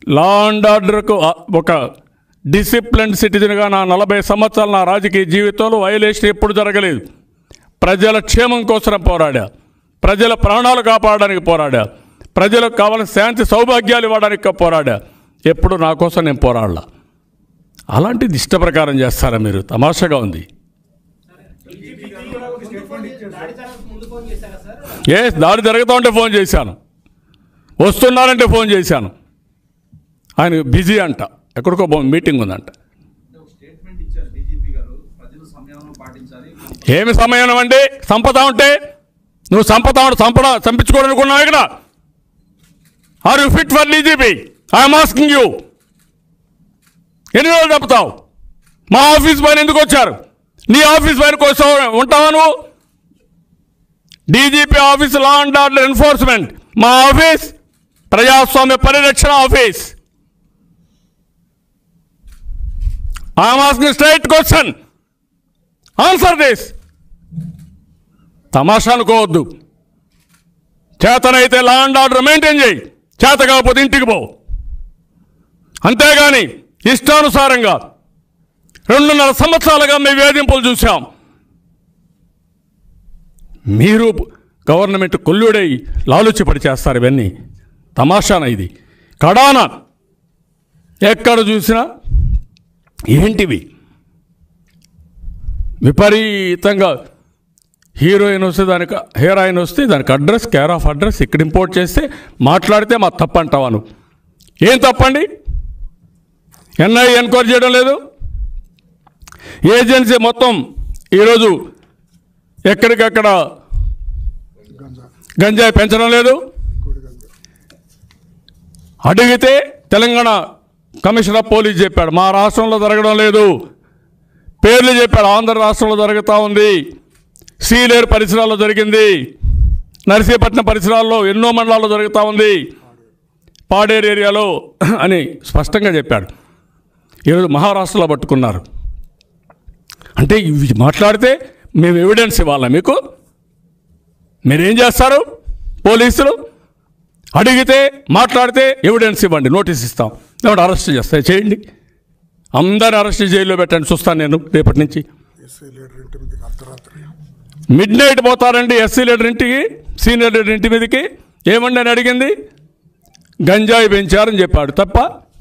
law and ఆర్డర్కు ఆ- ఒక discipline సిటిజన్గా నా నలభై సంవత్సరాల నా రాజకీయ జీవితంలో వైలేషన్ ఎప్పుడు జరగలేదు ప్రజల క్షేమం కోసం పోరాడా ప్రజల ప్రాణాలు కాపాడడానికి పోరాడా ప్రజలకు కావాల్సిన శాంతి సౌభాగ్యాలు ఇవ్వడానికి పోరాడా ఎప్పుడు నా కోసం నేను పోరాడలా అలాంటిది ఇష్ట ప్రకారం చేస్తారా మీరు తమాషాగా ఉంది ఏ దాడి జరుగుతూ ఉంటే ఫోన్ చేశాను వస్తున్నారంటే ఫోన్ చేశాను ఆయన బిజీ అంట ఎక్కడికో పో- మీటింగ్ ఉందంట ఒక స్టేట్మెంట్ ఇచ్చారు డీజీపీ గారు ప్రజలు సంయమనం పాటించాలి ఏమి సమయం అండి సంపద ఉంటే నువ్వు సంపద ఉంటే సంపద చంపించుకోవాలనుకున్నావు ఇక్కడ are you fit for DGP I'm asking you ఎన్ని రోజులు తప్పుతావు మా ఆఫీస్ పైన ఎందుకు వచ్చారు నీ ఆఫీస్ పైన కోసం ఉంటావా నువ్వు DGP office law and order enforcement మా ఆఫీస్ ప్రజాస్వామ్య పరిరక్షణ office I'm asking straight question answer this తమాషా అనుకోవద్దు చేతనైతే లా అండ్ ఆర్డర్ మెయింటైన్ చేయి చేత కాకపోతే ఇంటికి పో అంతేగాని ఇష్టానుసారంగా రెండున్నర సంవత్సరాలుగా మేము వేధింపులు చూసాం మీరు గవర్నమెంట్ కొల్లుడై లాలుచిపడి చేస్తారు ఇవన్నీ తమాషాన ఇది కడాన ఎక్కడ చూసినా ఏంటివి విపరీతంగా హీరోయిన్ వస్తే దానికి హీరోయిన్ వస్తే దానికి అడ్రస్ కేర్ ఆఫ్ అడ్రస్ ఇక్కడ ఇంపోర్ట్ చేస్తే మాట్లాడితే మా తప్పు అంటావా నువ్వు ఏం తప్పండి ఎన్ఐ ఎన్క్వైరీ చేయడం లేదు ఏజెన్సీ మొత్తం ఈరోజు ఎక్కడికక్కడ గంజాయి పెంచడం లేదు అడిగితే తెలంగాణ కమిషనర్ ఆఫ్ పోలీస్ చెప్పాడు మా రాష్ట్రంలో జరగడం లేదు పేర్లు చెప్పాడు ఆంధ్ర రాష్ట్రంలో జరుగుతూ ఉంది సీలేరు పరిసరాల్లో జరిగింది నర్సీపట్నం పరిసరాల్లో ఎన్నో మండలాల్లో జరుగుతూ ఉంది పాడేరు ఏరియాలో అని స్పష్టంగా చెప్పాడు ఈరోజు మహారాష్ట్రలో పట్టుకున్నారు అంటే ఇవి మాట్లాడితే మేము ఎవిడెన్స్ ఇవ్వాలా మీకు మీరేం చేస్తారు పోలీసులు అడిగితే మాట్లాడితే ఎవిడెన్స్ ఇవ్వండి నోటీస్ ఇస్తాం ఏమంటే అరెస్ట్ చేస్తాయి చేయండి అందరిని అరెస్ట్ జైల్లో పెట్టండి చూస్తాను నేను రేపటి నుంచి ఎస్ఐ లీడర్ ఇంటి మీదకి అర్ధరాత్రి మిడ్ నైట్ పోతారండి ఎస్సీ లీడర్ ఇంటికి సీనియర్ లీడర్ ఇంటి మీదకి ఏమండి అని అడిగింది గంజాయి పెంచారని చెప్పాడు తప్ప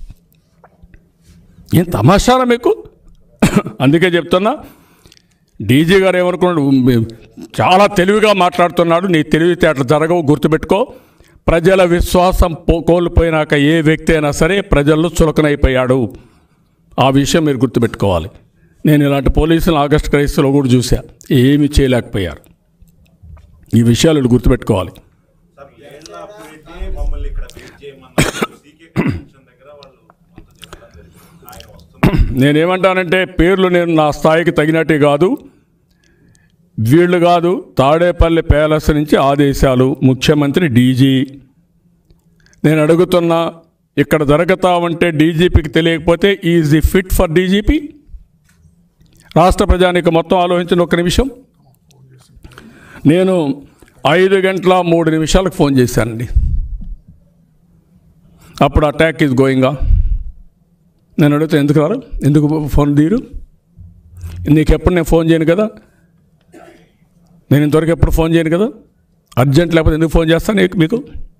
ఏం తమాషారా మీకు అందుకే చెప్తున్నా డీజీ గారు ఏమనుకున్నాడు మీ- చాలా తెలివిగా మాట్లాడుతున్నాడు నీ తెలివితేటలు జరగవు గుర్తుపెట్టుకో ప్రజల విశ్వాసం పో- కోల్పోయినాక ఏ వ్యక్తి అయినా సరే ప్రజల్లో చులకనైపోయాడు ఆ విషయం మీరు గుర్తుపెట్టుకోవాలి నేను ఇలాంటి పోలీసులు ఆగస్టు క్రైస్తులో కూడా చూసా ఏమీ చేయలేకపోయారు ఈ విషయాలు వీళ్ళు గుర్తుపెట్టుకోవాలి సార్ ఏళ్ళ పెట్టి మమ్మల్ని ఇక్కడ వెయిట్ చేయమన్నారు సీకే కన్వెన్షన్ దగ్గర వాళ్ళు అంత చెప్పడం జరిగింది ఆయన వస్తున్నారు నేనేమంటానంటే పేర్లు నేను నా స్థాయికి తగినట్టు కాదు వీళ్ళు కాదు తాడేపల్లి ప్యాలెస్ నుంచి ఆదేశాలు ముఖ్యమంత్రి డీజీ నేను అడుగుతున్నా ఇక్కడ జరుగుతా ఉంటే డీజీపీకి తెలియకపోతే is the fit for DGP రాష్ట్ర ప్రజానికి మొత్తం ఆలోచించిన ఒక నిమిషం నేను ఐదు గంటల మూడు నిమిషాలకు ఫోన్ చేశానండి అప్పుడు అటాక్ ఈజ్ గోయింగా నేను అడిగితే ఎందుకు రారు ఎందుకు ఫోన్ తీరు నీకు ఎప్పుడు నేను ఫోన్ చేయను కదా నేను ఇంతవరకు ఎప్పుడు ఫోన్ చేయను కదా అర్జెంట్ లేకపోతే ఎందుకు ఫోన్ చేస్తాను నీకు మీకు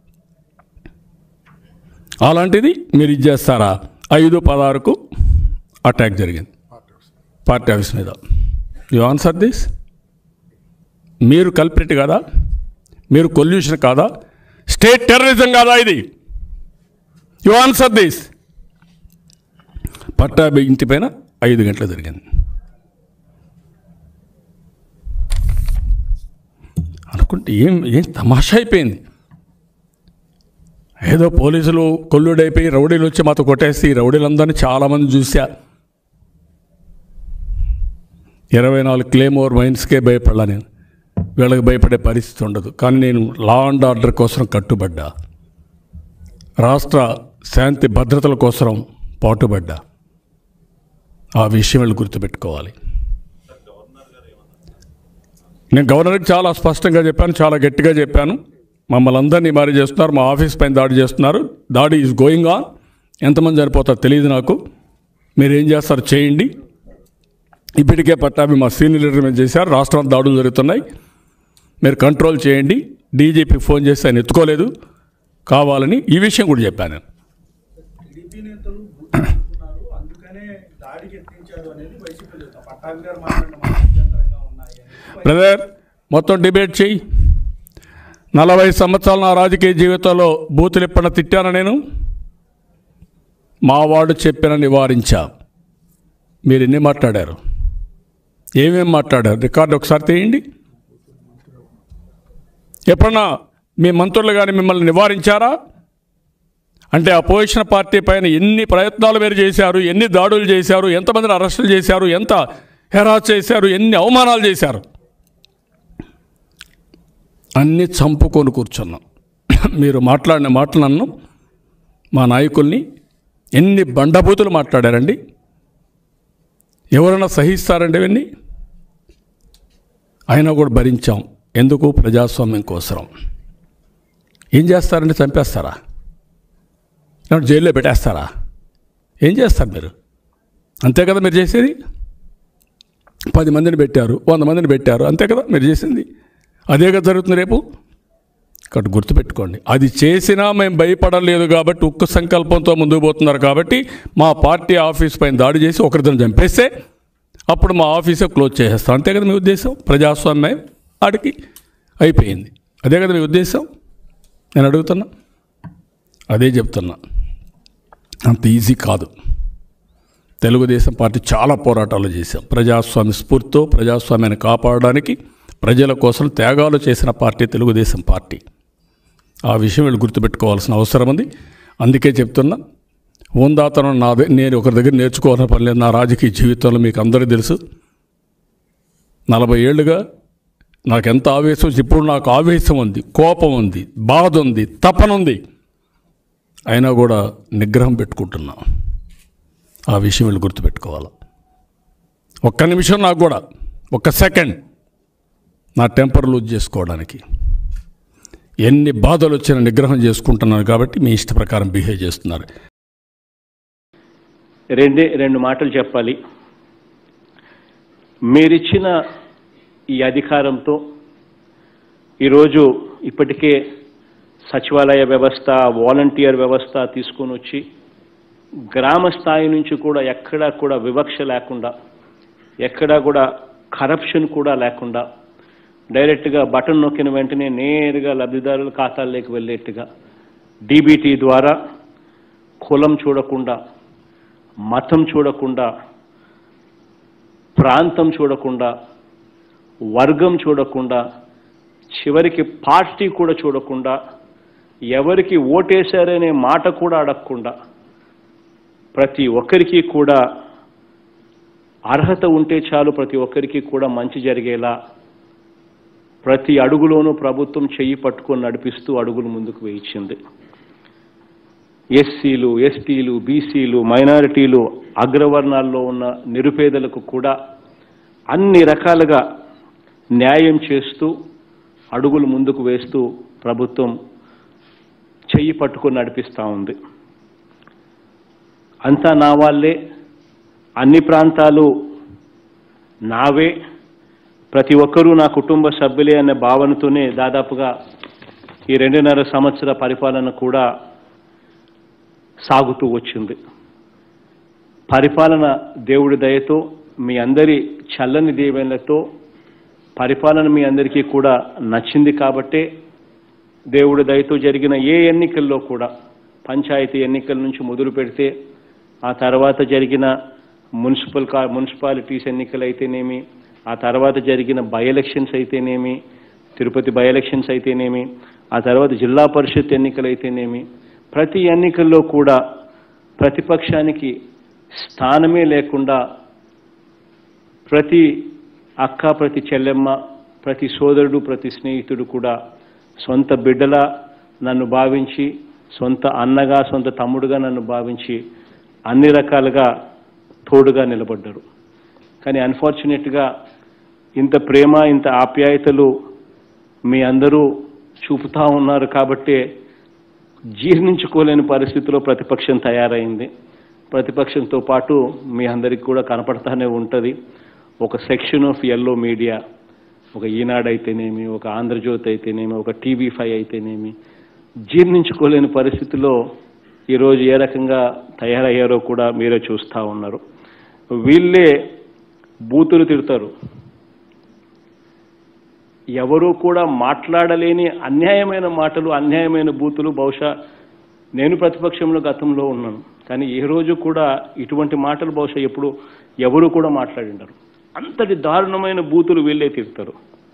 అలాంటిది మీరు ఇది చేస్తారా ఐదు పదహారుకు అటాక్ జరిగింది పార్టీ ఆఫీస్ మీద యు ఆన్సర్ దిస్ మీరు కల్ప్రిట్ కాదా మీరు కొల్యూషన్ కాదా స్టేట్ టెర్రరిజం కాదా ఇది యు ఆన్సర్ దిస్ పట్టాభి ఇంటి పైన ఐదు గంటలు జరిగింది అనుకుంటే ఏం ఏం తమాషా అయిపోయింది ఏదో పోలీసులు కొల్లుడైపోయి రౌడీలు వచ్చి మాతో కొట్టేసి ఈ రౌడీలందరినీ చాలామంది చూసా ఇరవై నాలుగు క్లేమోర్ మైన్స్కే భయపడలా నేను వీళ్ళకి భయపడే పరిస్థితి ఉండదు కానీ నేను లా అండ్ ఆర్డర్ కోసం కట్టుబడ్డా రాష్ట్ర శాంతి భద్రతల కోసం పాటుపడ్డా ఆ విషయం వీళ్ళు గుర్తుపెట్టుకోవాలి నేను గవర్నర్కి చాలా స్పష్టంగా చెప్పాను చాలా గట్టిగా చెప్పాను మమ్మల్ని అందరినీ మారి చేస్తున్నారు మా ఆఫీస్ పైన దాడి చేస్తున్నారు దాడి ఈజ్ గోయింగ్ ఆన్ ఎంతమంది చనిపోతారో తెలియదు నాకు మీరు ఏం చేస్తారో చేయండి ఇప్పటికే పట్టాభి మా సీనియర్ లీడర్ మీద చేశారు రాష్ట్రంలో దాడులు జరుగుతున్నాయి మీరు కంట్రోల్ చేయండి డీజీపీ ఫోన్ చేసి ఆయన ఎత్తుకోలేదు కావాలని ఈ విషయం కూడా చెప్పాను నేను టీడీపీ నేతలు బూతున్నారు అందుకనే దాడికి యత్నించారు అనేది వైసీపీ చెప్తారు పట్టాభి గారు మాట్లాడిన మాటలు అభ్యంతరంగా ఉన్నాయి అని బ్రదర్ మొత్తం డిబేట్ చెయ్యి నలభై సంవత్సరాల నా రాజకీయ జీవితంలో బూతులు ఎప్పుడన్నా తిట్టాను నేను మా వాడు చెప్పిన నివారించా మీరు ఎన్ని మాట్లాడారు ఏమేం మాట్లాడారు రికార్డు ఒకసారి తీయండి ఎప్పుడన్నా మీ మంత్రులు కానీ మిమ్మల్ని నివారించారా అంటే అపోజిషన్ పార్టీ పైన ఎన్ని ప్రయత్నాలు మీరు చేశారు ఎన్ని దాడులు చేశారు ఎంతమందిని అరెస్టులు చేశారు ఎంత హెరాస్ చేశారు ఎన్ని అవమానాలు చేశారు అన్నీ చంపుకొని కూర్చున్నాం మీరు మాట్లాడిన మాటలు నన్ను మా నాయకుల్ని ఎన్ని బండబూతులు మాట్లాడారండి ఎవరైనా సహిస్తారండి ఇవన్నీ అయినా కూడా భరించాం ఎందుకు ప్రజాస్వామ్యం కోసరం ఏం చేస్తారండి చంపేస్తారా లేదంటే జైల్లో పెట్టేస్తారా ఏం చేస్తారు మీరు అంతే కదా మీరు చేసేది పది మందిని పెట్టారు వంద మందిని పెట్టారు అంతే కదా మీరు చేసింది అదే కదా జరుగుతుంది రేపు కాబట్టి గుర్తుపెట్టుకోండి అది చేసినా మేము భయపడలేదు కాబట్టి ఉక్కు సంకల్పంతో ముందుకు పోతున్నారు కాబట్టి మా పార్టీ ఆఫీస్ పైన దాడి చేసి ఒకరిద్దరు చంపేస్తే అప్పుడు మా ఆఫీసే క్లోజ్ చేసేస్తాం అంతే కదా మీ ఉద్దేశం ప్రజాస్వామ్యం ఆడికి అయిపోయింది అదే కదా మీ ఉద్దేశం నేను అడుగుతున్నా అదే చెప్తున్నా అంత ఈజీ కాదు తెలుగుదేశం పార్టీ చాలా పోరాటాలు చేశాం ప్రజాస్వామ్య స్ఫూర్తితో ప్రజాస్వామ్యాన్ని కాపాడడానికి ప్రజల కోసం త్యాగాలు చేసిన పార్టీ తెలుగుదేశం పార్టీ ఆ విషయం వీళ్ళు గుర్తుపెట్టుకోవాల్సిన అవసరం ఉంది అందుకే చెప్తున్నా హోందాతనం నా ద- నేను ఒకరి దగ్గర నేర్చుకోవాల్సిన పని లేదు నా రాజకీయ జీవితంలో మీకు అందరికీ తెలుసు నలభై ఏళ్ళుగా నాకు ఎంత ఆవేశం వచ్చి ఇప్పుడు నాకు ఆవేశం ఉంది కోపం ఉంది బాధ ఉంది తపన ఉంది అయినా కూడా నిగ్రహం పెట్టుకుంటున్నా ఆ విషయం వీళ్ళు గుర్తుపెట్టుకోవాలి ఒక్క నిమిషం నాకు కూడా ఒక్క సెకండ్ నా టెంపర్ లూజ్ చేసుకోవడానికి ఎన్ని బాధలు వచ్చినా నిగ్రహం చేసుకుంటున్నాను కాబట్టి మీ ఇష్ట ప్రకారం బిహేవ్ చేస్తున్నారు రెండే రెండు మాటలు చెప్పాలి మీరిచ్చిన ఈ అధికారంతో ఈరోజు ఇప్పటికే సచివాలయ వ్యవస్థ వాలంటీర్ వ్యవస్థ తీసుకొని వచ్చి గ్రామ స్థాయి నుంచి కూడా ఎక్కడా కూడా వివక్ష లేకుండా ఎక్కడా కూడా కరప్షన్ కూడా లేకుండా డైరెక్ట్గా బటన్ నొక్కిన వెంటనే నేరుగా లబ్ధిదారుల ఖాతాల్లోకి వెళ్ళేట్టుగా డీబీటీ ద్వారా కులం చూడకుండా మతం చూడకుండా ప్రాంతం చూడకుండా వర్గం చూడకుండా చివరికి పార్టీ కూడా చూడకుండా ఎవరికి ఓటేశారనే మాట కూడా అడగకుండా ప్రతి ఒక్కరికి కూడా అర్హత ఉంటే చాలు ప్రతి ఒక్కరికి కూడా మంచి జరిగేలా ప్రతి అడుగులోనూ ప్రభుత్వం చెయ్యి పట్టుకొని నడిపిస్తూ అడుగులు ముందుకు వేయించింది ఎస్సీలు ఎస్టీలు బీసీలు మైనారిటీలు అగ్రవర్ణాల్లో ఉన్న నిరుపేదలకు కూడా అన్ని రకాలుగా న్యాయం చేస్తూ అడుగులు ముందుకు వేస్తూ ప్రభుత్వం చెయ్యి పట్టుకొని నడిపిస్తూ ఉంది అంతా నా వాళ్ళే అన్ని ప్రాంతాలు నావే ప్రతి ఒక్కరూ నా కుటుంబ సభ్యులే అనే భావనతోనే దాదాపుగా ఈ రెండున్నర సంవత్సర పరిపాలన కూడా సాగుతూ వచ్చింది పరిపాలన దేవుడి దయతో మీ అందరి చల్లని దీవెనలతో పరిపాలన మీ అందరికీ కూడా నచ్చింది కాబట్టే దేవుడి దయతో జరిగిన ఏ ఎన్నికల్లో కూడా పంచాయతీ ఎన్నికల నుంచి మొదలు పెడితే ఆ తర్వాత జరిగిన మున్సిపల్ కా మున్సిపాలిటీస్ ఎన్నికలు అయితేనేమి ఆ తర్వాత జరిగిన బై ఎలక్షన్స్ అయితేనేమి తిరుపతి బై ఎలక్షన్స్ అయితేనేమి ఆ తర్వాత జిల్లా పరిషత్ ఎన్నికలు అయితేనేమి ప్రతి ఎన్నికల్లో కూడా ప్రతిపక్షానికి స్థానమే లేకుండా ప్రతి అక్క ప్రతి చెల్లెమ్మ ప్రతి సోదరుడు ప్రతి స్నేహితుడు కూడా సొంత బిడ్డలా నన్ను భావించి సొంత అన్నగా సొంత తమ్ముడుగా నన్ను భావించి అన్ని రకాలుగా తోడుగా నిలబడ్డారు కానీ అన్ఫార్చునేట్గా ఇంత ప్రేమ ఇంత ఆప్యాయతలు మీ అందరూ చూపుతా ఉన్నారు కాబట్టే జీర్ణించుకోలేని పరిస్థితిలో ప్రతిపక్షం తయారైంది ప్రతిపక్షంతో పాటు మీ అందరికి కూడా కనపడతానే ఉంటుంది ఒక సెక్షన్ ఆఫ్ ఎల్లో మీడియా ఒక ఈనాడు అయితేనేమి ఒక ఆంధ్రజ్యోతి అయితేనేమి ఒక టీవీ ఫైవ్ అయితేనేమి జీర్ణించుకోలేని పరిస్థితిలో ఈరోజు ఏ రకంగా తయారయ్యారో కూడా మీరే చూస్తూ ఉన్నారు వీళ్ళే బూతులు తిడతారు ఎవరూ కూడా మాట్లాడలేని అన్యాయమైన మాటలు అన్యాయమైన బూతులు బహుశా నేను ప్రతిపక్షంలో గతంలో ఉన్నాను కానీ ఏ రోజు కూడా ఇటువంటి మాటలు బహుశా ఎప్పుడు ఎవరు కూడా మాట్లాడిండరు అంతటి దారుణమైన బూతులు వీళ్ళే తిడతారు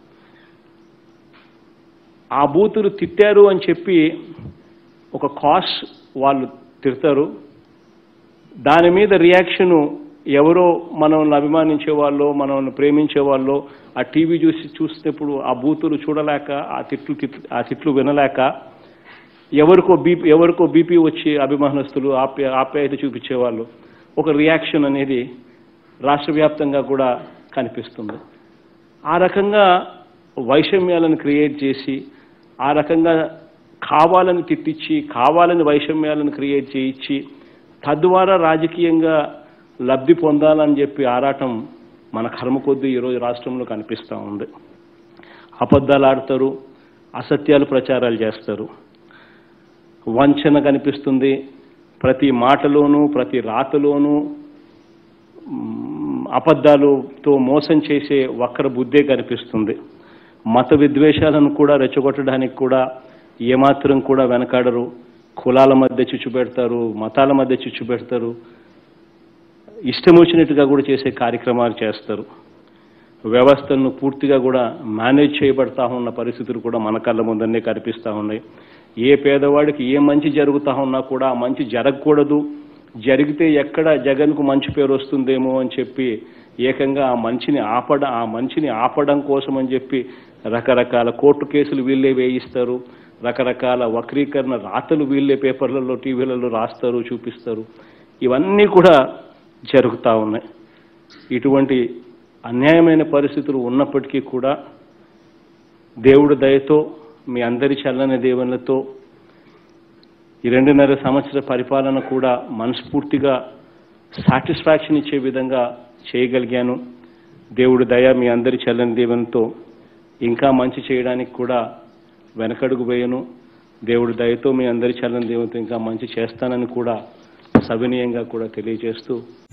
ఆ బూతులు తిట్టారు అని చెప్పి ఒక కాస్ వాళ్ళు తిడతారు దాని మీద రియాక్షను ఎవరో మనల్ని అభిమానించే వాళ్ళు మనల్ని ప్రేమించే వాళ్ళు ఆ టీవీ చూసి చూసినప్పుడు ఆ బూతులు చూడలేక ఆ తిట్లు తిట్లు ఆ తిట్లు వినలేక ఎవరికో బీపీ ఎవరికో బీపీ వచ్చి అభిమానస్తులు ఆప్య ఆప్యాయత చూపించేవాళ్ళు ఒక రియాక్షన్ అనేది రాష్ట్ర వ్యాప్తంగా కూడా కనిపిస్తుంది ఆ రకంగా వైషమ్యాలను క్రియేట్ చేసి ఆ రకంగా కావాలని తిట్టించి కావాలని వైషమ్యాలను క్రియేట్ చేయించి తద్వారా రాజకీయంగా లబ్ధి పొందాలని చెప్పి ఆరాటం మన కర్మ కొద్దీ ఈరోజు రాష్ట్రంలో కనిపిస్తూ ఉంది అబద్ధాలు ఆడతారు అసత్యాలు ప్రచారాలు చేస్తారు వంచన కనిపిస్తుంది ప్రతి మాటలోనూ ప్రతి రాతలోనూ మ్, అబద్ధాలతో మోసం చేసే వక్ర బుద్ధే కనిపిస్తుంది మత విద్వేషాలను కూడా రెచ్చగొట్టడానికి కూడా ఏమాత్రం కూడా వెనకాడరు కులాల మధ్య చిచ్చు పెడతారు మతాల మధ్య చిచ్చు పెడతారు ఇష్టం వచ్చినట్టుగా కూడా చేసే కార్యక్రమాలు చేస్తారు వ్యవస్థను పూర్తిగా కూడా మేనేజ్ చేయబడతా ఉన్న పరిస్థితులు కూడా మన కళ్ళ ముందరనే కనిపిస్తూ ఉన్నాయి ఏ పేదవాడికి ఏ మంచి జరుగుతా ఉన్నా కూడా ఆ మంచి జరగకూడదు జరిగితే ఎక్కడ జగన్కు మంచి పేరు వస్తుందేమో అని చెప్పి ఏకంగా ఆ మంచిని ఆపడ ఆ మంచిని ఆపడం కోసం అని చెప్పి రకరకాల కోర్టు కేసులు వీళ్ళే వేయిస్తారు రకరకాల వక్రీకరణ రాతలు వీళ్ళే పేపర్లలో టీవీలలో రాస్తారు చూపిస్తారు ఇవన్నీ కూడా జరుగుతూ ఉన్నాయి ఇటువంటి అన్యాయమైన పరిస్థితులు ఉన్నప్పటికీ కూడా దేవుడి దయతో మీ అందరి చల్లని దేవునితో ఈ రెండున్నర సంవత్సర పరిపాలన కూడా మనస్ఫూర్తిగా సాటిస్ఫాక్షన్ ఇచ్చే విధంగా చేయగలిగాను దేవుడి దయ మీ అందరి చల్లని దేవునితో ఇంకా మంచి చేయడానికి కూడా వెనకడుగు వేయను దేవుడి దయతో మీ అందరి చల్లని దేవునితో ఇంకా మంచి చేస్తానని కూడా సవినీయంగా కూడా తెలియజేస్తూ